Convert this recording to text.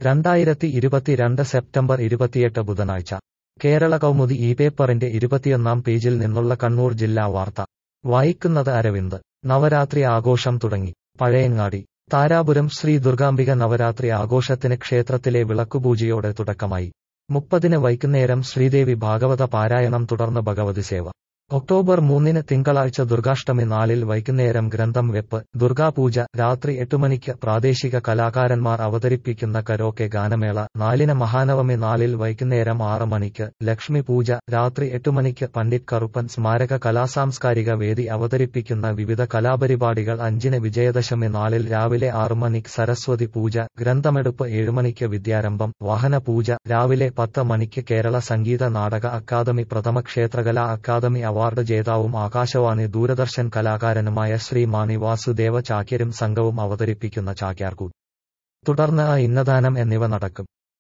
രണ്ടായിരത്തി ഇരുപത്തിരണ്ട് സെപ്റ്റംബർ ഇരുപത്തിയെട്ട് ബുധനാഴ്ച കേരള കൗമുദി ഈ പേപ്പറിന്റെ ഇരുപത്തിയൊന്നാം പേജിൽ നിന്നുള്ള കണ്ണൂർ ജില്ലാ വാർത്ത വായിക്കുന്നത് അരവിന്ദ് നവരാത്രി ആഘോഷം തുടങ്ങി പഴയങ്ങാടി താരാപുരം ശ്രീ ദുർഗാംബിക നവരാത്രി ആഘോഷത്തിന് ക്ഷേത്രത്തിലെ വിളക്കുപൂജയോടെ തുടക്കമായി മുപ്പതിന് വൈകുന്നേരം ശ്രീദേവി ഭാഗവത പാരായണം തുടർന്ന് ഭഗവതി സേവ ഒക്ടോബർ മൂന്നിന് തിങ്കളാഴ്ച ദുർഗാഷ്ടമി നാളിൽ വൈകുന്നേരം ഗ്രന്ഥം വെപ്പ് ദുർഗാപൂജ രാത്രി എട്ടുമണിക്ക് പ്രാദേശിക കലാകാരന്മാർ അവതരിപ്പിക്കുന്ന കരോക്കെ ഗാനമേള നാലിന് മഹാനവമി നാളിൽ വൈകുന്നേരം ആറ് മണിക്ക് ലക്ഷ്മി പൂജ രാത്രി എട്ടുമണിക്ക് പണ്ഡിറ്റ് കറുപ്പൻ സ്മാരക കലാസാംസ്കാരിക വേദി അവതരിപ്പിക്കുന്ന വിവിധ കലാപരിപാടികൾ അഞ്ചിന് വിജയദശമി നാളിൽ രാവിലെ ആറ് മണിക്ക് സരസ്വതി പൂജ ഗ്രന്ഥമെടുപ്പ് ഏഴുമണിക്ക് വിദ്യാരംഭം വാഹന പൂജ രാവിലെ പത്ത് മണിക്ക് കേരള സംഗീത നാടക അക്കാദമി പ്രഥമ ക്ഷേത്രകലാ അക്കാദമി അവാർഡ് ജേതാവും ആകാശവാണി ദൂരദർശൻ കലാകാരനുമായ ശ്രീ മാണി വാസുദേവ ചാക്യരും സംഘവും അവതരിപ്പിക്കുന്ന ചാക്യാർകൂത്ത് തുടർന്ന് ആ ഇന്നദാനം എന്നിവ നടക്കും